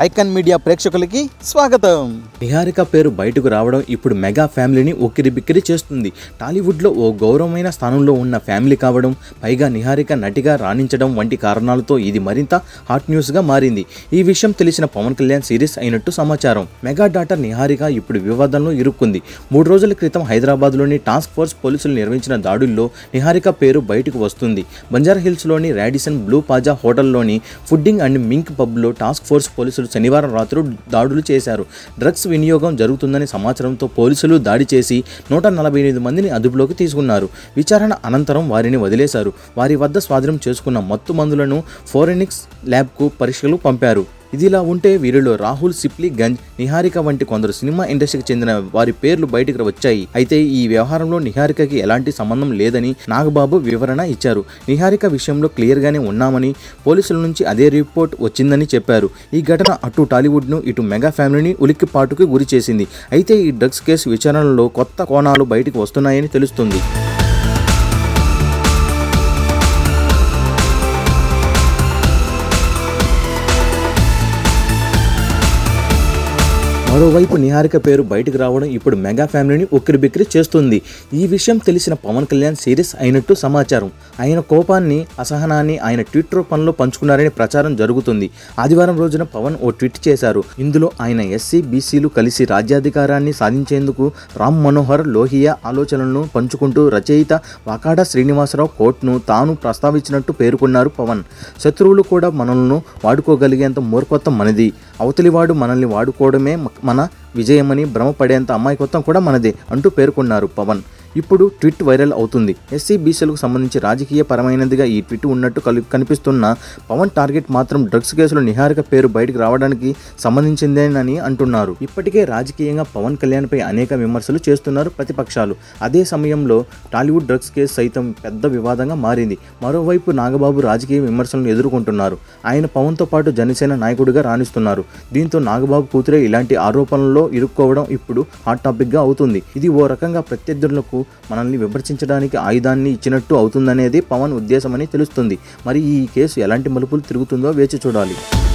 icon media ప్రేక్షకులకి స్వాగతం నిహారిక పేరు బయటకు రావడం ఇప్పుడు మెగా ఫ్యామిలీని ఉక్కిరి బిక్కిరి చేస్తుంది టాలీవుడ్లో ఓ గౌరవమైన స్థానంలో ఉన్న ఫ్యామిలీ కావడం పైగా నిహారిక నటిగా రాణించడం వంటి కారణాలతో ఇది మరింత హాట్ న్యూస్గా మారింది ఈ విషయం తెలిసిన పవన్ కళ్యాణ్ సీరియస్ అయినట్టు సమాచారం మెగా డాటర్ నిహారిక ఇప్పుడు వివాదంలో ఇరుక్కుంది మూడు రోజుల క్రితం హైదరాబాద్లోని టాస్క్ ఫోర్స్ పోలీసులు నిర్వహించిన దాడుల్లో నిహారిక పేరు బయటకు వస్తుంది బంజారా హిల్స్లోని రాడిసన్ బ్లూ పాజా హోటల్లోని ఫుడ్డింగ్ అండ్ మింక్ పబ్లో టాస్క్ ఫోర్స్ పోలీసులు శనివారం రాత్రి దాడులు చేశారు డ్రగ్స్ వినియోగం జరుగుతుందని సమాచారంతో పోలీసులు దాడి చేసి నూట నలభై ఎనిమిది మందిని అదుపులోకి తీసుకున్నారు విచారణ అనంతరం వారిని వదిలేశారు వారి వద్ద స్వాధీనం చేసుకున్న మత్తు మందులను ఫోరెనిక్స్ ల్యాబ్కు పరీక్షలు పంపారు ఇదిలా ఉంటే వీరిలో రాహుల్ సిప్లీ గంజ్ నిహారిక వంటి కొందరు సినిమా ఇండస్ట్రీకి చెందిన వారి పేర్లు బయటకు వచ్చాయి అయితే ఈ వ్యవహారంలో నిహారికకి ఎలాంటి సంబంధం లేదని నాగబాబు వివరణ ఇచ్చారు నిహారిక విషయంలో క్లియర్గానే ఉన్నామని పోలీసుల నుంచి అదే రిపోర్ట్ వచ్చిందని చెప్పారు ఈ ఘటన అటు టాలీవుడ్ను ఇటు మెగా ఫ్యామిలీని ఉలిక్కిపాటుకు గురి చేసింది అయితే ఈ డ్రగ్స్ కేసు విచారణలో కొత్త కోణాలు బయటకు వస్తున్నాయని తెలుస్తుంది మరోవైపు నిహారిక పేరు బయటకు రావడం ఇప్పుడు మెగా ఫ్యామిలీని ఉక్కిరిబిక్కిరి చేస్తుంది ఈ విషయం తెలిసిన పవన్ కళ్యాణ్ సీరియస్ అయినట్టు సమాచారం ఆయన కోపాన్ని అసహనాన్ని ఆయన ట్విట్టర్ రూపంలో పంచుకున్నారని ప్రచారం జరుగుతుంది ఆదివారం రోజున పవన్ ఓ ట్వీట్ చేశారు ఇందులో ఆయన ఎస్సీ బీసీలు కలిసి రాజ్యాధికారాన్ని సాధించేందుకు రామ్ మనోహర్ లోహియా ఆలోచనలను పంచుకుంటూ రచయిత వాకాడ శ్రీనివాసరావు కోట్ను తాను ప్రస్తావించినట్టు పేర్కొన్నారు పవన్ శత్రువులు కూడా మనల్ని వాడుకోగలిగేంత మూర్ఖత్వం మనది అవతలివాడు మనల్ని వాడుకోవడమే మన విజయమని భ్రమపడేంత అమాయకత్వం కూడా మనదే అంటూ పేర్కొన్నారు పవన్ ఇప్పుడు ట్వీట్ వైరల్ అవుతుంది ఎస్సీ బీసీలకు సంబంధించి రాజకీయ పరమైనదిగా ఈ ట్వీట్ ఉన్నట్టు కలి కనిపిస్తున్న పవన్ టార్గెట్ మాత్రం డ్రగ్స్ కేసులో నిహారిక పేరు బయటకు రావడానికి సంబంధించిందేనని అంటున్నారు ఇప్పటికే రాజకీయంగా పవన్ కళ్యాణ్పై అనేక విమర్శలు చేస్తున్నారు ప్రతిపక్షాలు అదే సమయంలో టాలీవుడ్ డ్రగ్స్ కేసు సైతం పెద్ద వివాదంగా మారింది మరోవైపు నాగబాబు రాజకీయ విమర్శలను ఎదుర్కొంటున్నారు ఆయన పవన్తో పాటు జనసేన నాయకుడిగా రాణిస్తున్నారు దీంతో నాగబాబు కూతురే ఇలాంటి ఆరోపణల్లో ఇరుక్కోవడం ఇప్పుడు హాట్ టాపిక్గా అవుతుంది ఇది ఓ రకంగా ప్రత్యర్థులకు మనల్ని విమర్శించడానికి ఆయుధాన్ని ఇచ్చినట్టు అవుతుందనేది పవన్ ఉద్దేశమని తెలుస్తుంది మరి ఈ కేసు ఎలాంటి మలుపులు తిరుగుతుందో వేచి చూడాలి